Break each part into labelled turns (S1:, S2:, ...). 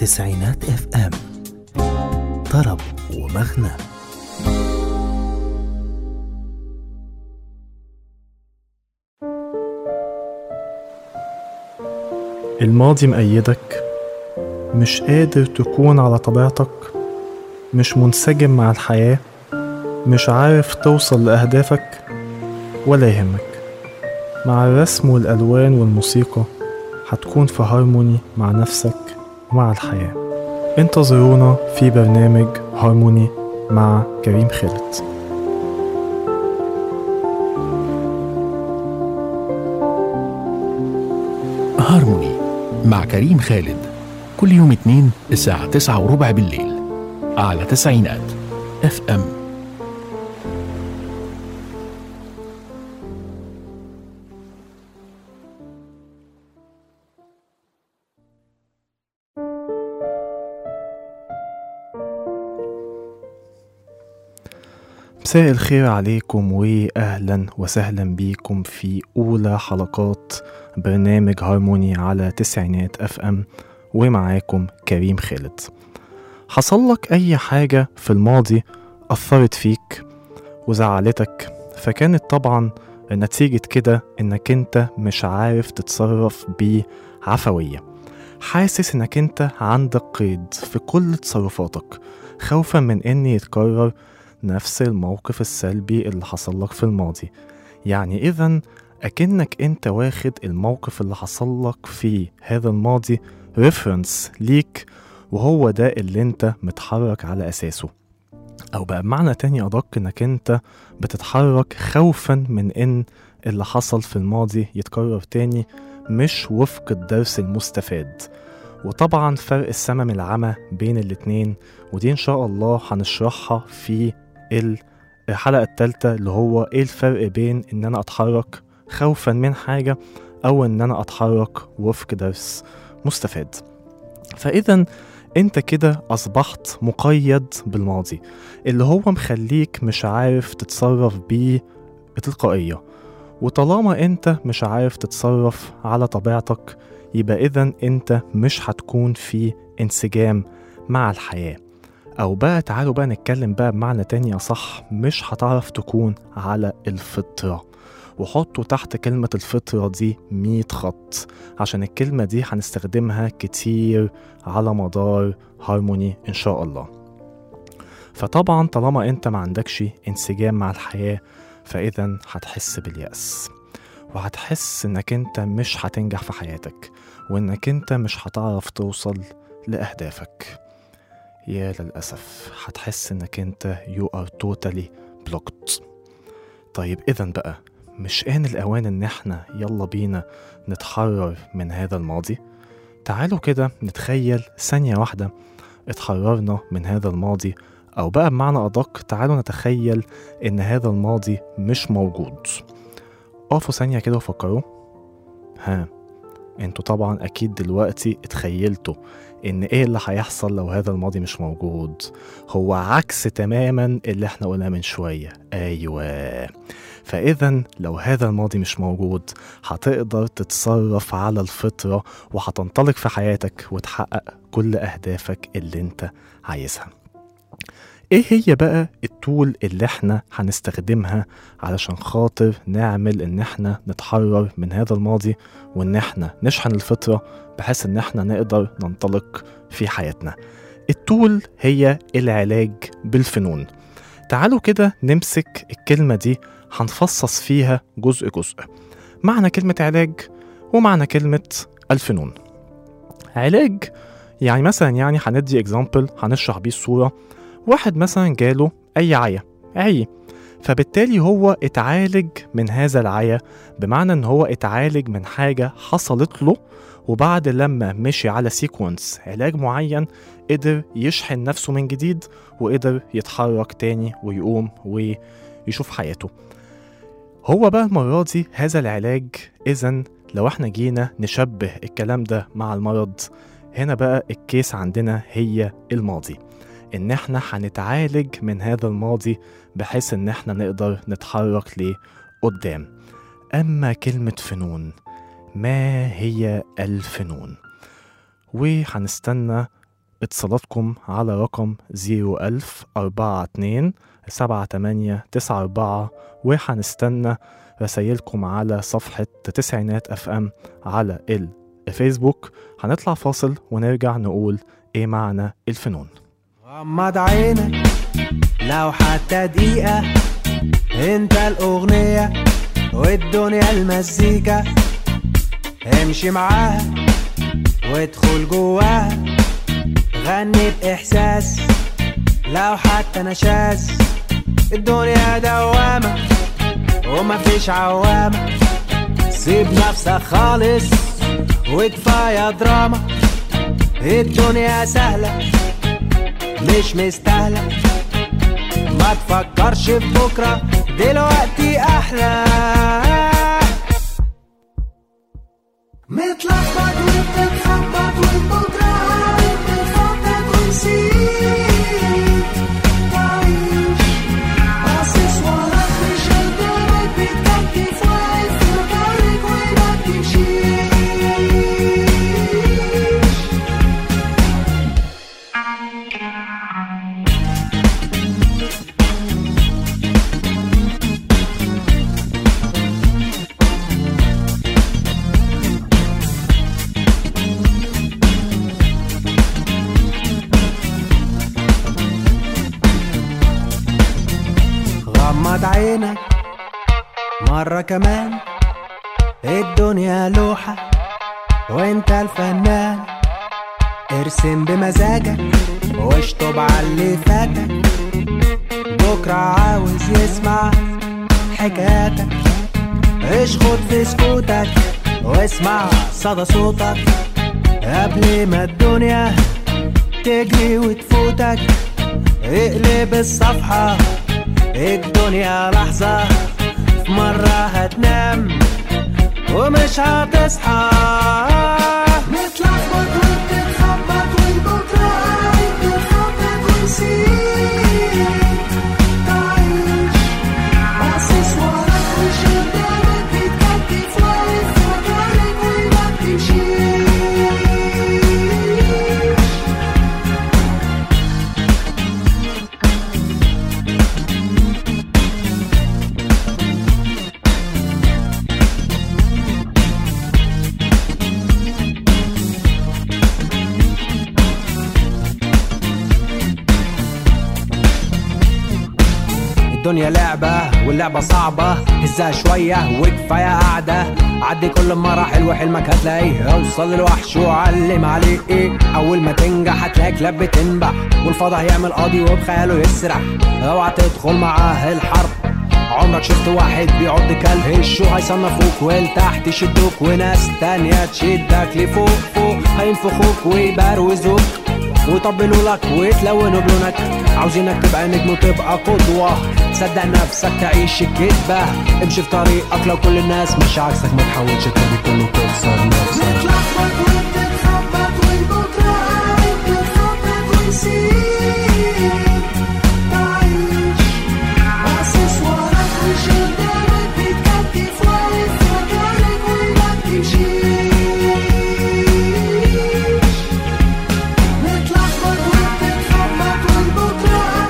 S1: تسعينات اف ام طرب ومغنى
S2: الماضي مأيدك مش قادر تكون على طبيعتك مش منسجم مع الحياة مش عارف توصل لأهدافك ولا يهمك مع الرسم والألوان والموسيقى هتكون في هارموني مع نفسك ومع الحياة انتظرونا في برنامج هارموني مع كريم خالد
S3: هارموني مع كريم خالد كل يوم اثنين الساعة تسعة وربع بالليل على تسعينات اف ام
S2: مساء الخير عليكم واهلا وسهلا بيكم في اولى حلقات برنامج هارموني على تسعينات اف ام ومعاكم كريم خالد حصل لك اي حاجه في الماضي اثرت فيك وزعلتك فكانت طبعا نتيجة كده انك انت مش عارف تتصرف بعفوية حاسس انك انت عندك قيد في كل تصرفاتك خوفا من ان يتكرر نفس الموقف السلبي اللي حصل لك في الماضي يعني إذا أكنك أنت واخد الموقف اللي حصل لك في هذا الماضي ريفرنس ليك وهو ده اللي أنت متحرك على أساسه أو بقى بمعنى تاني أدق إنك أنت بتتحرك خوفا من إن اللي حصل في الماضي يتكرر تاني مش وفق الدرس المستفاد وطبعا فرق السما من العمى بين الاتنين ودي إن شاء الله هنشرحها في الحلقة التالتة اللي هو ايه الفرق بين ان انا اتحرك خوفا من حاجة او ان انا اتحرك وفق درس مستفاد فاذا انت كده اصبحت مقيد بالماضي اللي هو مخليك مش عارف تتصرف بيه بتلقائية وطالما انت مش عارف تتصرف على طبيعتك يبقى اذا انت مش هتكون في انسجام مع الحياه أو بقى تعالوا بقى نتكلم بقى بمعنى تاني صح مش هتعرف تكون على الفطرة وحطوا تحت كلمة الفطرة دي مية خط عشان الكلمة دي هنستخدمها كتير على مدار هارموني إن شاء الله فطبعا طالما انت ما عندكش انسجام مع الحياة فإذا هتحس باليأس وهتحس انك انت مش هتنجح في حياتك وانك انت مش هتعرف توصل لأهدافك يا للأسف هتحس إنك أنت you are totally blocked طيب إذا بقى مش آن الأوان إن إحنا يلا بينا نتحرر من هذا الماضي تعالوا كده نتخيل ثانية واحدة اتحررنا من هذا الماضي أو بقى بمعنى أدق تعالوا نتخيل إن هذا الماضي مش موجود اقفوا ثانية كده وفكروا ها انتوا طبعا أكيد دلوقتي اتخيلتوا ان ايه اللي هيحصل لو هذا الماضي مش موجود هو عكس تماما اللي احنا قلناه من شويه ايوه فاذا لو هذا الماضي مش موجود هتقدر تتصرف على الفطره وهتنطلق في حياتك وتحقق كل اهدافك اللي انت عايزها ايه هي بقى التول اللي احنا هنستخدمها علشان خاطر نعمل ان احنا نتحرر من هذا الماضي وان احنا نشحن الفطره بحيث ان احنا نقدر ننطلق في حياتنا التول هي العلاج بالفنون تعالوا كده نمسك الكلمة دي هنفصص فيها جزء جزء معنى كلمة علاج ومعنى كلمة الفنون علاج يعني مثلا يعني هندي اكزامبل هنشرح بيه الصورة واحد مثلا جاله أي عيا عي فبالتالي هو اتعالج من هذا العيا بمعنى ان هو اتعالج من حاجة حصلت له وبعد لما مشي على سيكونس علاج معين قدر يشحن نفسه من جديد وقدر يتحرك تاني ويقوم ويشوف حياته هو بقى المرة دي هذا العلاج إذا لو احنا جينا نشبه الكلام ده مع المرض هنا بقى الكيس عندنا هي الماضي ان احنا هنتعالج من هذا الماضي بحيث ان احنا نقدر نتحرك لقدام اما كلمة فنون ما هي الفنون وهنستنى اتصالاتكم على رقم 01000 42 7894 وهنستنى رسايلكم على صفحة تسعينات اف ام على الفيسبوك هنطلع فاصل ونرجع نقول ايه معنى الفنون
S4: غمض عينك لو حتى دقيقة انت الأغنية والدنيا المزيكا امشي معاها وادخل جواها غني بإحساس لو حتى نشاز الدنيا دوامة ومفيش عوامة سيب نفسك خالص وكفاية دراما الدنيا سهلة مش مستاهلة ما تفكرش في بكرة دلوقتي أحلى
S5: متلخبط وبتتخبط والبكرة عارف بتخطط ونسيت تعيش باصص وراك مش قدامك بتكتف واقف في مكانك وما بتمشيش
S4: غمض عينك مرة كمان الدنيا لوحة وانت الفنان ارسم بمزاجك واشطب على اللي فاتك بكرة عاوز يسمع حكاياتك اشخط في سكوتك واسمع صدى صوتك قبل ما الدنيا تجري وتفوتك اقلب الصفحة الدنيا لحظة في مرة هتنام ومش هتصحى
S5: متلخبط وبتتخبط والبكرة عارف بتخطط ونسيت تعيش باصص وراك مش قدامك بتكتف واقف في مكانك وما بتمشيش
S4: الدنيا لعبة واللعبة صعبة هزها شوية وكفاية قعدة عدي كل المراحل وحلمك هتلاقيه اوصل للوحش وعلم عليه ايه اول ما تنجح هتلاقي كلاب بتنبح والفضا هيعمل قاضي وبخياله يسرح اوعى تدخل معاه الحرب عمرك شفت واحد بيعض كلب هشو هيصنفوك ولتحت يشدوك وناس تانية تشدك لفوق فوق هينفخوك ويبروزوك ويطبلوا لك ويتلونوا بلونك عاوزينك تبقى نجم وتبقى قدوة تصدق نفسك تعيش الكدبة امشي في طريقك لو كل الناس مش عكسك ما تحاولش تبقى كله تخسر نفسك
S5: متلخبط وبتتخبط والبكرة عارف بتخطط ونسيت تعيش باصص وراك مش قدامك بتكتف واقف في مكانك وما بتمشيش متلخبط وبتتخبط والبكرة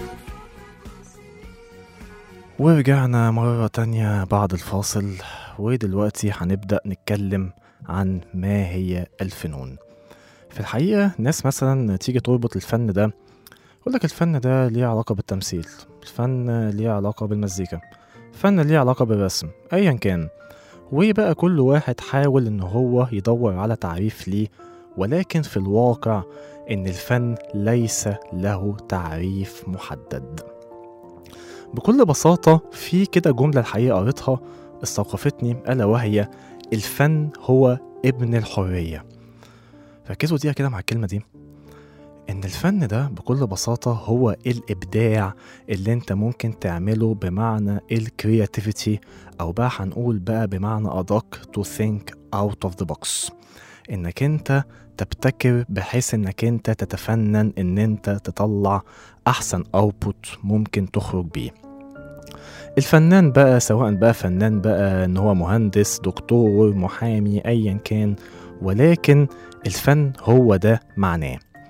S2: ورجعنا مرة تانية بعد الفاصل ودلوقتي هنبدأ نتكلم عن ما هي الفنون في الحقيقة ناس مثلا تيجي تربط الفن ده يقولك الفن ده ليه علاقة بالتمثيل الفن ليه علاقة بالمزيكا الفن ليه علاقة بالرسم أيا كان وبقى كل واحد حاول إن هو يدور على تعريف ليه ولكن في الواقع إن الفن ليس له تعريف محدد بكل بساطة في كده جملة الحقيقة قريتها استوقفتني ألا وهي الفن هو ابن الحرية ركزوا دقيقة كده مع الكلمة دي إن الفن ده بكل بساطة هو الإبداع اللي أنت ممكن تعمله بمعنى الكرياتيفيتي أو بقى هنقول بقى بمعنى أدق to think out of the box إنك أنت تبتكر بحيث إنك أنت تتفنن إن أنت تطلع أحسن أوتبوت ممكن تخرج بيه الفنان بقى سواء بقى فنان بقى إن هو مهندس دكتور محامي أيا كان ولكن الفن هو ده معناه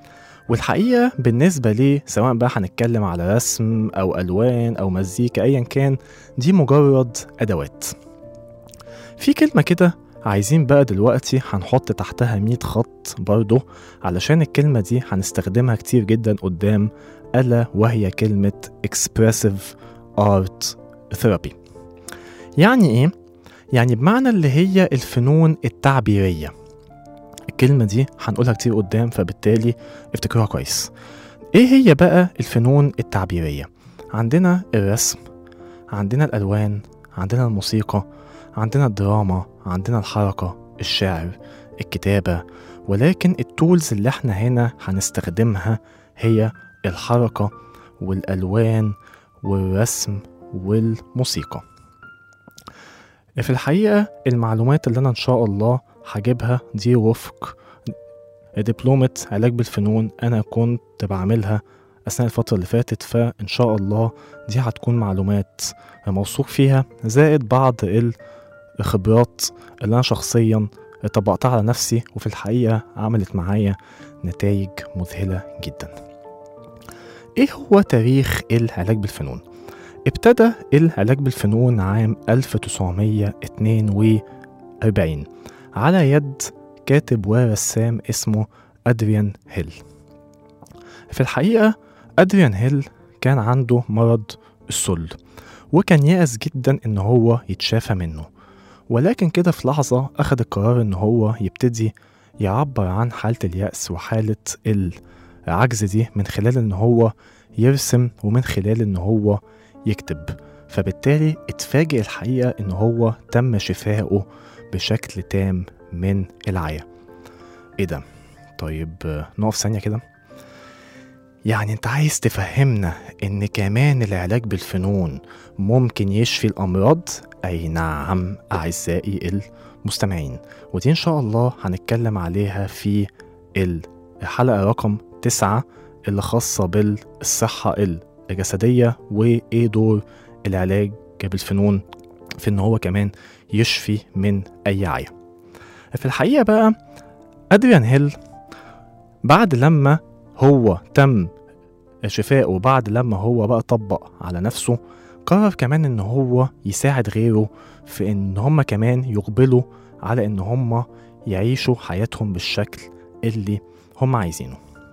S2: والحقيقة بالنسبة ليه سواء بقى هنتكلم على رسم أو ألوان أو مزيكا أيا كان دي مجرد أدوات في كلمة كده عايزين بقى دلوقتي هنحط تحتها 100 خط برضه علشان الكلمة دي هنستخدمها كتير جدا قدام ألا وهي كلمة expressive art therapy يعني إيه؟ يعني بمعنى اللي هي الفنون التعبيرية الكلمة دي هنقولها كتير قدام فبالتالي افتكروها كويس ايه هي بقى الفنون التعبيرية؟ عندنا الرسم عندنا الألوان عندنا الموسيقى عندنا الدراما عندنا الحركة الشعر الكتابة ولكن التولز اللي احنا هنا هنستخدمها هي الحركة والألوان والرسم والموسيقى في الحقيقة المعلومات اللي أنا إن شاء الله هجيبها دي وفق دبلومة علاج بالفنون أنا كنت بعملها أثناء الفترة اللي فاتت فإن شاء الله دي هتكون معلومات موثوق فيها زائد بعض الخبرات اللي أنا شخصيا طبقتها على نفسي وفي الحقيقة عملت معايا نتائج مذهلة جدا إيه هو تاريخ العلاج بالفنون؟ ابتدى العلاج بالفنون عام 1942 على يد كاتب ورسام اسمه أدريان هيل في الحقيقة أدريان هيل كان عنده مرض السل وكان يأس جدا إن هو يتشافى منه ولكن كده في لحظة أخد القرار إن هو يبتدي يعبر عن حالة اليأس وحالة العجز دي من خلال إن هو يرسم ومن خلال إن هو يكتب فبالتالي اتفاجئ الحقيقة إن هو تم شفائه بشكل تام من العيا ايه ده طيب آه، نقف ثانية كده يعني انت عايز تفهمنا ان كمان العلاج بالفنون ممكن يشفي الامراض اي نعم اعزائي المستمعين ودي ان شاء الله هنتكلم عليها في الحلقة رقم تسعة اللي خاصة بالصحة الجسدية وايه دور العلاج بالفنون في ان هو كمان يشفي من اي عيا في الحقيقة بقى أدريان هيل بعد لما هو تم شفائه بعد لما هو بقى طبق على نفسه قرر كمان ان هو يساعد غيره في ان هم كمان يقبلوا على ان هم يعيشوا حياتهم بالشكل اللي هم عايزينه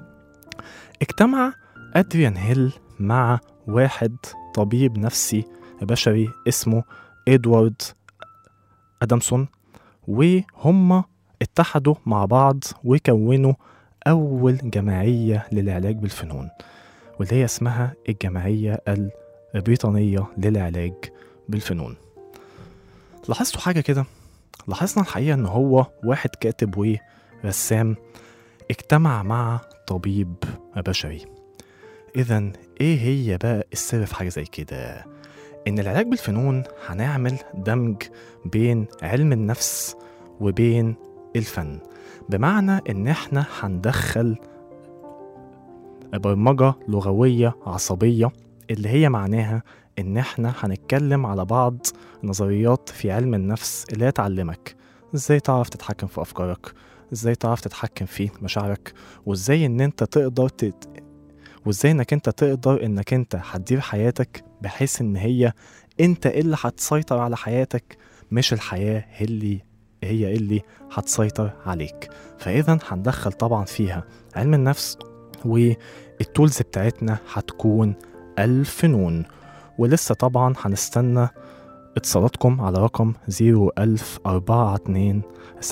S2: اجتمع أدريان هيل مع واحد طبيب نفسي بشري اسمه إدوارد أدمسون وهم اتحدوا مع بعض وكونوا أول جمعية للعلاج بالفنون واللي هي اسمها الجمعية البريطانية للعلاج بالفنون لاحظتوا حاجة كده لاحظنا الحقيقة إن هو واحد كاتب ورسام اجتمع مع طبيب بشري إذا إيه هي بقى السر في حاجة زي كده؟ إن العلاج بالفنون هنعمل دمج بين علم النفس وبين الفن بمعنى إن إحنا هندخل برمجة لغوية عصبية اللي هي معناها إن إحنا هنتكلم على بعض نظريات في علم النفس اللي هي تعلمك إزاي تعرف تتحكم في أفكارك إزاي تعرف تتحكم في مشاعرك وإزاي إن أنت تقدر تت... وإزاي إنك أنت تقدر إنك أنت هتدير حياتك بحيث إن هي أنت اللي هتسيطر على حياتك مش الحياة اللي هي اللي هتسيطر عليك فإذا هندخل طبعا فيها علم النفس والتولز بتاعتنا هتكون الفنون ولسه طبعا هنستنى اتصالاتكم على رقم 01042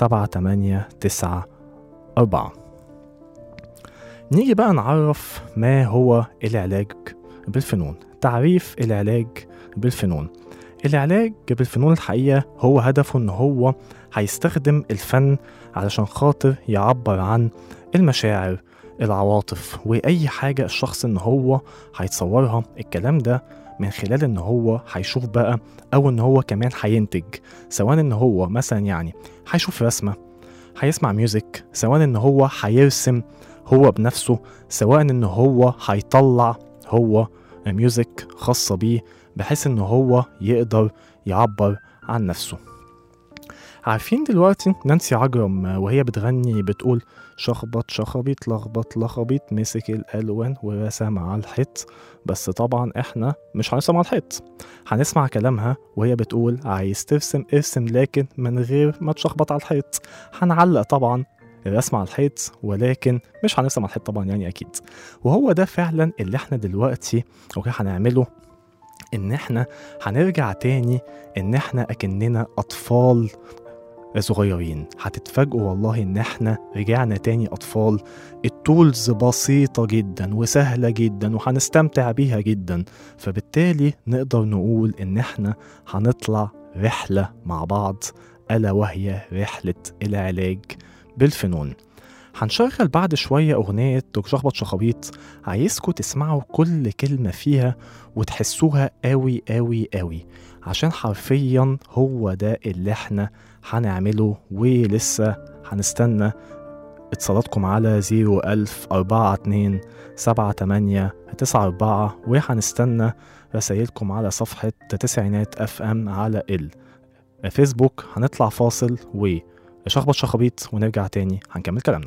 S2: 7894 نيجي بقى نعرف ما هو العلاج بالفنون تعريف العلاج بالفنون العلاج بالفنون الحقيقة هو هدفه إن هو هيستخدم الفن علشان خاطر يعبر عن المشاعر العواطف وأي حاجة الشخص إن هو هيتصورها الكلام ده من خلال إن هو هيشوف بقى أو إن هو كمان هينتج سواء إن هو مثلا يعني هيشوف رسمة هيسمع ميوزك سواء إن هو هيرسم هو بنفسه سواء إن هو هيطلع هو ميوزك خاصة بيه بحيث إن هو يقدر يعبر عن نفسه عارفين دلوقتي نانسي عجرم وهي بتغني بتقول شخبط شخبيط لخبط لخبيط مسك الألوان ورسم على الحيط بس طبعا احنا مش هنرسم على الحيط هنسمع كلامها وهي بتقول عايز ترسم ارسم لكن من غير ما تشخبط على الحيط هنعلق طبعا الرسم على الحيط ولكن مش هنرسم على الحيط طبعا يعني اكيد وهو ده فعلا اللي احنا دلوقتي اوكي هنعمله ان احنا هنرجع تاني ان احنا اكننا اطفال صغيرين هتتفاجئوا والله ان احنا رجعنا تاني اطفال التولز بسيطة جدا وسهلة جدا وهنستمتع بيها جدا فبالتالي نقدر نقول ان احنا هنطلع رحلة مع بعض ألا وهي رحلة العلاج بالفنون هنشغل بعد شوية أغنية شخبط شخابيط عايزكم تسمعوا كل كلمة فيها وتحسوها قوي قوي قوي عشان حرفيا هو ده اللي احنا هنعمله ولسه هنستنى اتصالاتكم على 01000 42 78 94 وهنستنى رسايلكم على صفحة تسعينات اف ام على الفيسبوك هنطلع فاصل وشخبط شخبيط ونرجع تاني هنكمل كلامنا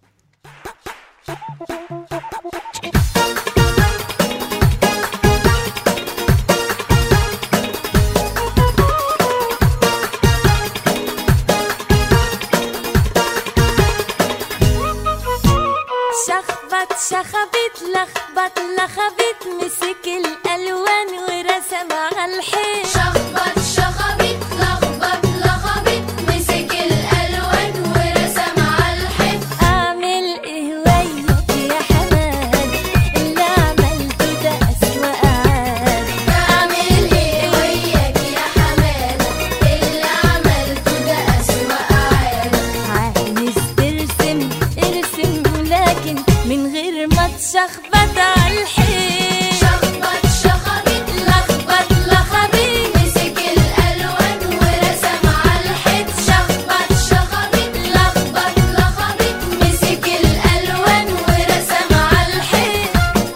S6: شخبط شخبط لخبط لخبط مسك الالوان ورسم على الحيط
S7: شخبط شخبط لخبط لخبط مسك الألوان ورسم على الحيط
S6: اعمل ايه وياك يا حماد اللي عملته ده اسوأ عاد
S7: أعمل إيه وياك يا حمادة اللي عملته ده أسوأ عادة
S6: عايز ترسم ارسم لكن من غير ما تشخبط على الحيط
S7: شخبط شخبط لخبط لخبط مسك الألوان ورسم على الحيط شخبط شخبط لخبط لخبط مسك الألوان ورسم على الحيط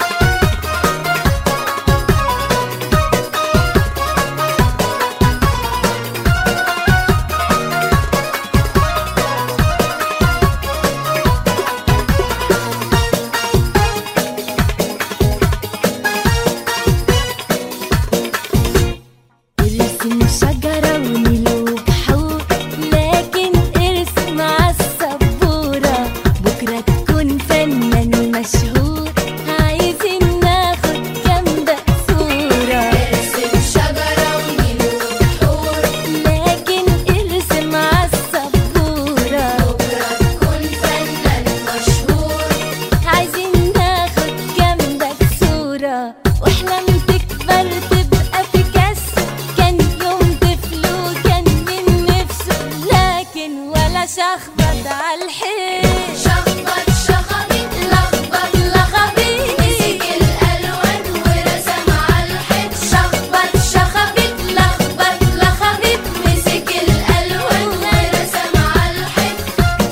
S6: ارسم شجرة ونيل وبحور لكن ارسم عالسبورة بكرة تكون فنان مشهور عايزين ناخد جنبك صورة
S7: ارسم شجرة ونيل وبحور
S6: لكن ارسم عالسبورة
S7: بكرة تكون فنان مشهور
S6: عايزين ناخد جنبك صورة واحلم تكبر تبقى بيكاسو كان يوم طفل وكان من نفسه لكن ولا شخبط على الحيط
S7: شخبط شخبط لخبط لخبط مسك الألوان ورسم على الحيط شخبط شخبط لخبط لخبط مسك الألوان ورسم على الحيط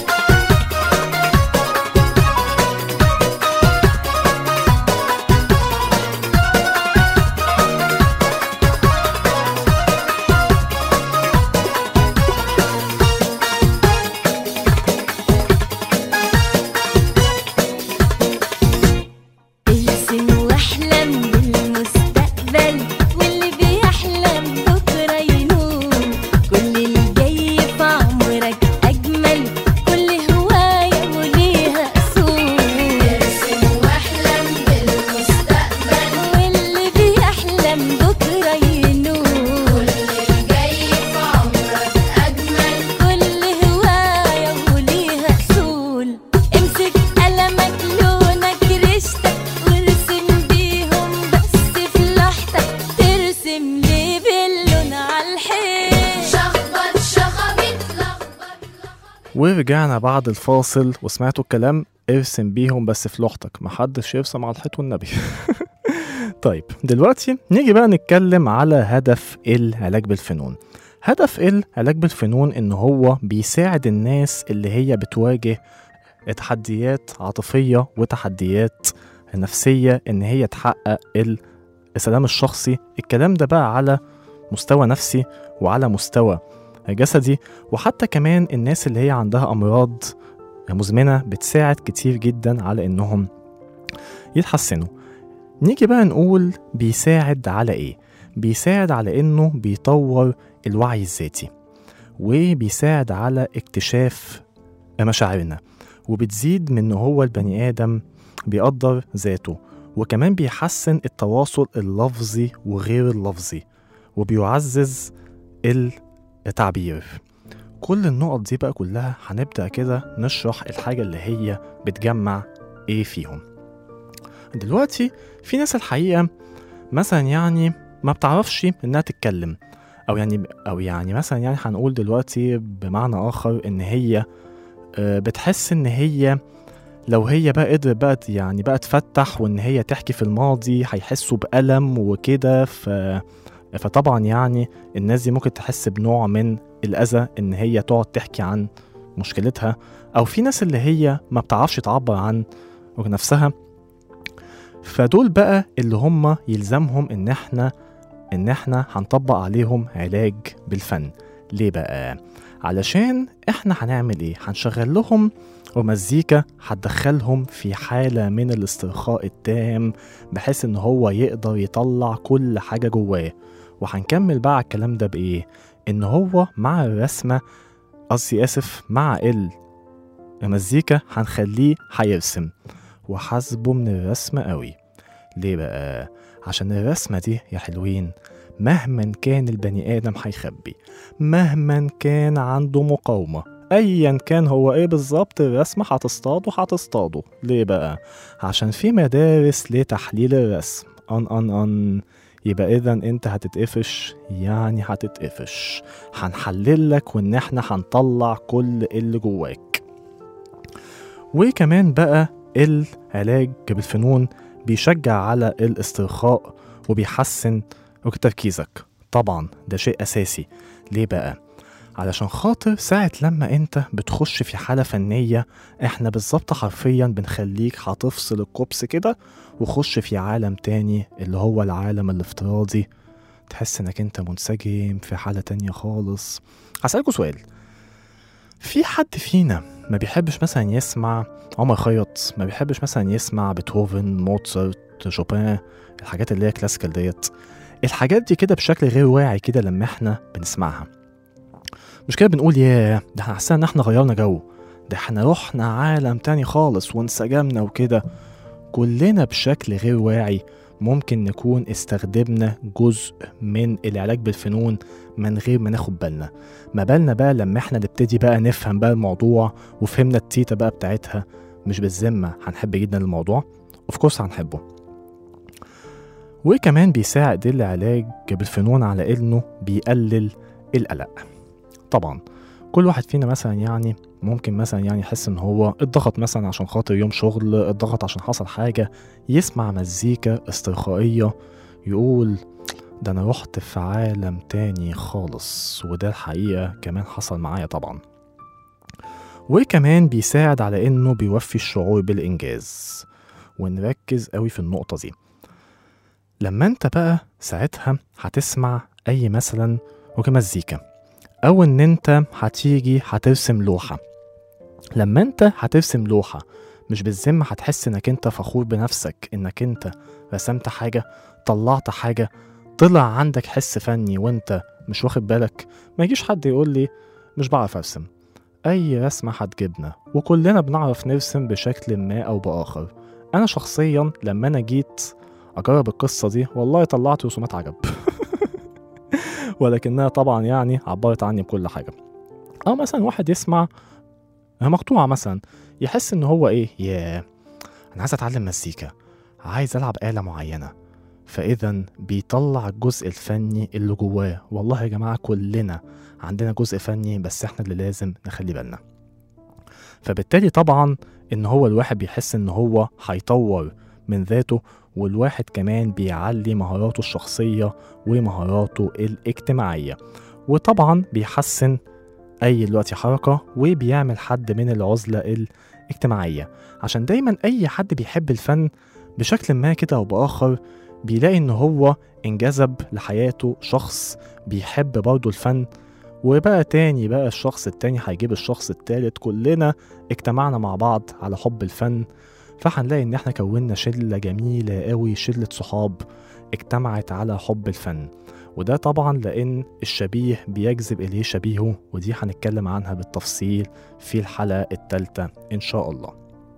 S6: ارسم واحلم بالمستقبل واللي بيحلم بكرة ينول كل اللي جاي في عمرك أجمل كل هواية وليها أصول
S7: ارسم واحلم بالمستقبل
S6: واللي بيحلم بكرة ينول
S7: كل الجاي في عمرك أجمل
S6: كل هواية وليها أصول امسك قلمك لونك رشتك وارسم بيهم بس في لوحتك ترسم ليه باللون على الحيط
S7: شخبط شخبط لخبط
S2: ورجعنا بعد الفاصل وسمعتوا الكلام ارسم بيهم بس في لوحتك محدش يرسم على الحيط والنبي طيب دلوقتي نيجي بقى نتكلم على هدف العلاج بالفنون هدف العلاج بالفنون ان هو بيساعد الناس اللي هي بتواجه تحديات عاطفية وتحديات نفسية ان هي تحقق السلام الشخصي الكلام ده بقى على مستوى نفسي وعلى مستوى جسدي وحتى كمان الناس اللي هي عندها أمراض مزمنة بتساعد كتير جدا على إنهم يتحسنوا نيجي بقى نقول بيساعد على إيه؟ بيساعد على إنه بيطور الوعي الذاتي وبيساعد على اكتشاف مشاعرنا وبتزيد من إن هو البني آدم بيقدر ذاته وكمان بيحسن التواصل اللفظي وغير اللفظي وبيعزز التعبير كل النقط دي بقى كلها هنبدأ كده نشرح الحاجة اللي هي بتجمع ايه فيهم دلوقتي في ناس الحقيقة مثلا يعني ما بتعرفش انها تتكلم او يعني او يعني مثلا يعني هنقول دلوقتي بمعنى اخر ان هي آه، بتحس ان هي لو هي بقى قدرت بقى يعني بقى تفتح وان هي تحكي في الماضي هيحسوا بألم وكده ف فطبعا يعني الناس دي ممكن تحس بنوع من الأذى إن هي تقعد تحكي عن مشكلتها أو في ناس اللي هي ما بتعرفش تعبر عن نفسها فدول بقى اللي هم يلزمهم إن إحنا إن إحنا هنطبق عليهم علاج بالفن ليه بقى؟ علشان إحنا هنعمل إيه؟ هنشغل لهم ومزيكا هتدخلهم في حالة من الاسترخاء التام بحيث إن هو يقدر يطلع كل حاجة جواه وهنكمل بقى على الكلام ده بإيه؟ إن هو مع الرسمة قصدي آسف مع المزيكا هنخليه هيرسم وحاسبه من الرسمة قوي ليه بقى؟ عشان الرسمة دي يا حلوين مهما كان البني آدم هيخبي مهما كان عنده مقاومة ايا كان هو ايه بالظبط الرسمة هتصطاده هتصطاده ليه بقى؟ عشان في مدارس لتحليل الرسم ان ان ان يبقى اذا انت هتتقفش يعني هتتقفش هنحلل لك وان احنا هنطلع كل اللي جواك وكمان بقى العلاج بالفنون بيشجع على الاسترخاء وبيحسن تركيزك طبعا ده شيء اساسي ليه بقى علشان خاطر ساعة لما انت بتخش في حالة فنية احنا بالظبط حرفيا بنخليك هتفصل الكوبس كده وخش في عالم تاني اللي هو العالم الافتراضي تحس انك انت منسجم في حالة تانية خالص هسألكوا سؤال في حد فينا ما بيحبش مثلا يسمع عمر خيرت ما بيحبش مثلا يسمع بيتهوفن موتسارت شوبان الحاجات اللي هي كلاسيكال ديت الحاجات دي كده بشكل غير واعي كده لما احنا بنسمعها مش كده بنقول ياه ده احنا حاسين ان احنا غيرنا جو ده احنا رحنا عالم تاني خالص وانسجمنا وكده كلنا بشكل غير واعي ممكن نكون استخدمنا جزء من العلاج بالفنون من غير ما ناخد بالنا ما بالنا بقى لما احنا نبتدي بقى نفهم بقى الموضوع وفهمنا التيتا بقى بتاعتها مش بالذمة هنحب جدا الموضوع اوف كورس هنحبه وكمان بيساعد العلاج بالفنون على انه بيقلل القلق طبعا كل واحد فينا مثلا يعني ممكن مثلا يعني يحس ان هو اتضغط مثلا عشان خاطر يوم شغل اتضغط عشان حصل حاجة يسمع مزيكا استرخائية يقول ده انا رحت في عالم تاني خالص وده الحقيقة كمان حصل معايا طبعا وكمان بيساعد على انه بيوفي الشعور بالانجاز ونركز قوي في النقطة دي لما انت بقى ساعتها هتسمع اي مثلا وكمزيكا او ان انت هتيجي هترسم لوحة لما انت هترسم لوحة مش بالذمة هتحس انك انت فخور بنفسك انك انت رسمت حاجة طلعت حاجة طلع عندك حس فني وانت مش واخد بالك ما يجيش حد يقول لي مش بعرف ارسم اي رسمة هتجيبنا وكلنا بنعرف نرسم بشكل ما او باخر انا شخصيا لما انا جيت اجرب القصة دي والله طلعت رسومات عجب ولكنها طبعا يعني عبرت عني بكل حاجة أو مثلا واحد يسمع مقطوعة مثلا يحس إن هو إيه ياه أنا عايز أتعلم مزيكا عايز ألعب آلة معينة فإذا بيطلع الجزء الفني اللي جواه والله يا جماعة كلنا عندنا جزء فني بس إحنا اللي لازم نخلي بالنا فبالتالي طبعا إن هو الواحد بيحس إن هو هيطور من ذاته والواحد كمان بيعلي مهاراته الشخصية ومهاراته الاجتماعية وطبعا بيحسن أي دلوقتي حركة وبيعمل حد من العزلة الاجتماعية عشان دايما أي حد بيحب الفن بشكل ما كده أو بآخر بيلاقي إن هو انجذب لحياته شخص بيحب برضه الفن وبقى تاني بقى الشخص التاني هيجيب الشخص التالت كلنا اجتمعنا مع بعض على حب الفن فهنلاقي ان احنا كونا شلة جميلة قوي شلة صحاب اجتمعت على حب الفن وده طبعا لان الشبيه بيجذب اليه شبيهه ودي هنتكلم عنها بالتفصيل في الحلقة التالتة ان شاء الله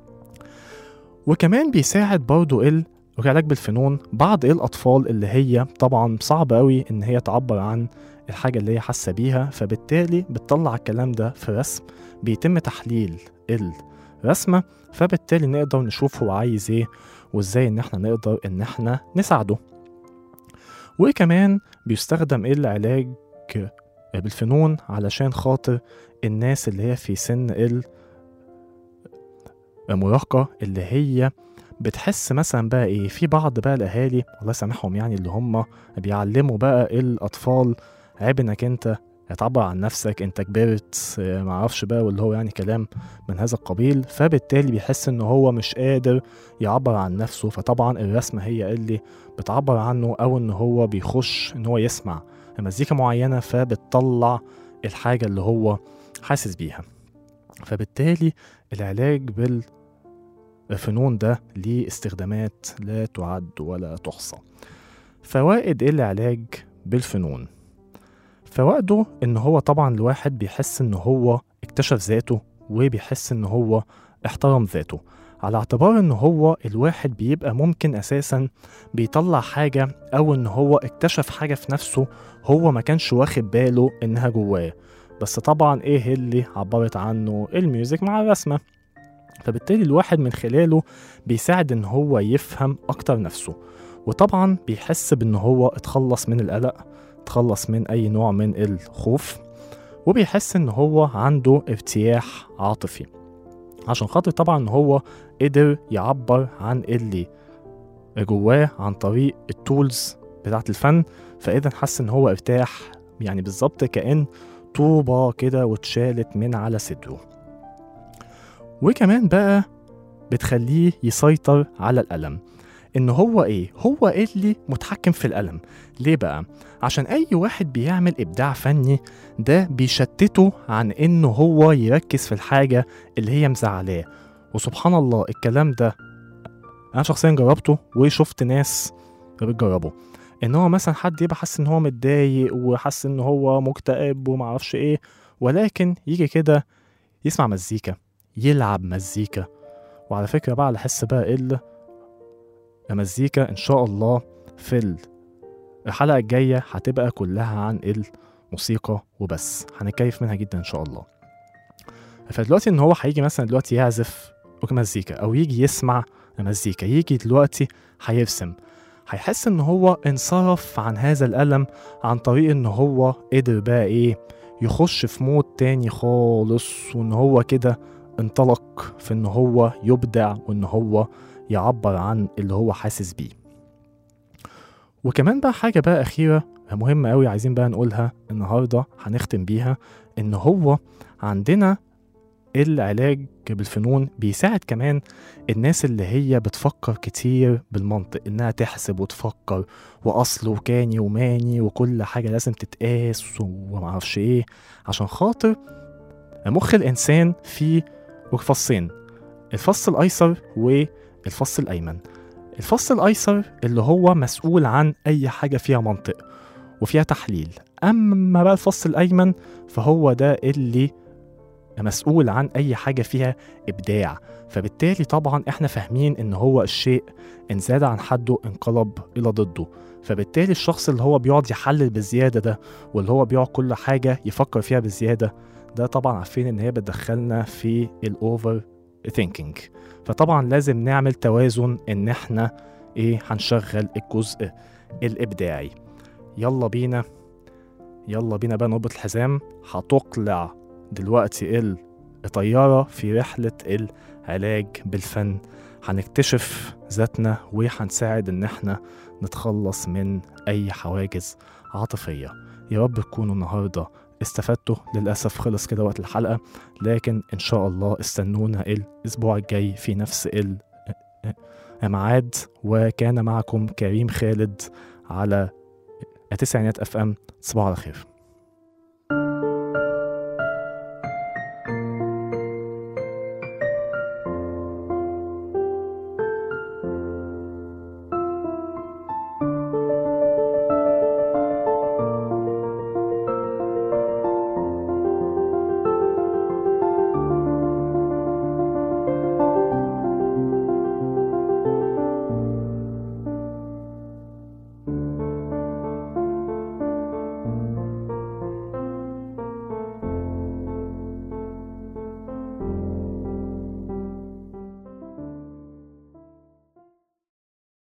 S2: وكمان بيساعد برضو ال العلاج بالفنون بعض الأطفال اللي هي طبعا صعب قوي إن هي تعبر عن الحاجة اللي هي حاسة بيها فبالتالي بتطلع الكلام ده في رسم بيتم تحليل الرسمة فبالتالي نقدر نشوف هو عايز ايه وازاي ان احنا نقدر ان احنا نساعده وكمان بيستخدم العلاج بالفنون علشان خاطر الناس اللي هي في سن المراهقة اللي هي بتحس مثلا بقى ايه في بعض بقى الاهالي الله يسامحهم يعني اللي هم بيعلموا بقى الاطفال عيب انك انت تعبر عن نفسك انت كبرت آه، معرفش بقى واللي هو يعني كلام من هذا القبيل فبالتالي بيحس ان هو مش قادر يعبر عن نفسه فطبعا الرسمة هي اللي بتعبر عنه او ان هو بيخش ان هو يسمع مزيكا معينة فبتطلع الحاجة اللي هو حاسس بيها فبالتالي العلاج بالفنون ده ليه استخدامات لا تعد ولا تحصى فوائد العلاج بالفنون فوائده ان هو طبعا الواحد بيحس ان هو اكتشف ذاته وبيحس ان هو احترم ذاته على اعتبار ان هو الواحد بيبقى ممكن اساسا بيطلع حاجة او ان هو اكتشف حاجة في نفسه هو ما كانش واخد باله انها جواه بس طبعا ايه اللي عبرت عنه الميوزك مع الرسمة فبالتالي الواحد من خلاله بيساعد ان هو يفهم اكتر نفسه وطبعا بيحس بان هو اتخلص من القلق اتخلص من اي نوع من الخوف وبيحس ان هو عنده ارتياح عاطفي عشان خاطر طبعا هو قدر يعبر عن اللي جواه عن طريق التولز بتاعت الفن فاذا حس ان هو ارتاح يعني بالظبط كأن طوبة كده واتشالت من على صدره وكمان بقى بتخليه يسيطر على الألم إن هو إيه؟ هو اللي متحكم في الألم ليه بقى؟ عشان أي واحد بيعمل إبداع فني ده بيشتته عن إنه هو يركز في الحاجة اللي هي مزعلاه وسبحان الله الكلام ده أنا شخصيا جربته وشفت ناس بتجربه ان هو مثلا حد يبقى حاسس ان هو متضايق وحاسس ان هو مكتئب ومعرفش ايه ولكن يجي كده يسمع مزيكا يلعب مزيكا وعلى فكرة بقى على حس بقى ال المزيكا ان شاء الله في الحلقة الجاية هتبقى كلها عن الموسيقى وبس هنتكيف منها جدا ان شاء الله فدلوقتي ان هو هيجي مثلا دلوقتي يعزف مزيكا او يجي يسمع مزيكا يجي دلوقتي هيرسم هيحس ان هو انصرف عن هذا الألم عن طريق ان هو قدر بقى ايه يخش في مود تاني خالص وان هو كده انطلق في ان هو يبدع وان هو يعبر عن اللي هو حاسس بيه وكمان بقى حاجة بقى أخيرة مهمة أوي عايزين بقى نقولها النهاردة هنختم بيها إن هو عندنا العلاج بالفنون بيساعد كمان الناس اللي هي بتفكر كتير بالمنطق إنها تحسب وتفكر وأصل وكاني وماني وكل حاجة لازم تتقاس ومعرفش إيه عشان خاطر مخ الإنسان فيه فصين الفص الأيسر والفص الأيمن الفص الأيسر اللي هو مسؤول عن أي حاجة فيها منطق وفيها تحليل أما بقى الفص الأيمن فهو ده اللي مسؤول عن أي حاجة فيها إبداع فبالتالي طبعا احنا فاهمين ان هو الشيء ان زاد عن حده انقلب الى ضده فبالتالي الشخص اللي هو بيقعد يحلل بزيادة ده واللي هو بيقعد كل حاجة يفكر فيها بزيادة ده طبعا عارفين ان هي بتدخلنا في الاوفر ثينكينج فطبعا لازم نعمل توازن ان احنا ايه هنشغل الجزء الابداعي يلا بينا يلا بينا بقى نربط الحزام هتقلع دلوقتي الطيارة في رحلة العلاج بالفن هنكتشف ذاتنا وهنساعد ان احنا نتخلص من اي حواجز عاطفية يا رب تكونوا النهاردة استفدتوا للأسف خلص كده وقت الحلقة لكن إن شاء الله استنونا الأسبوع الجاي في نفس الميعاد وكان معكم كريم خالد على تسعينات اف ام تصبحوا على خير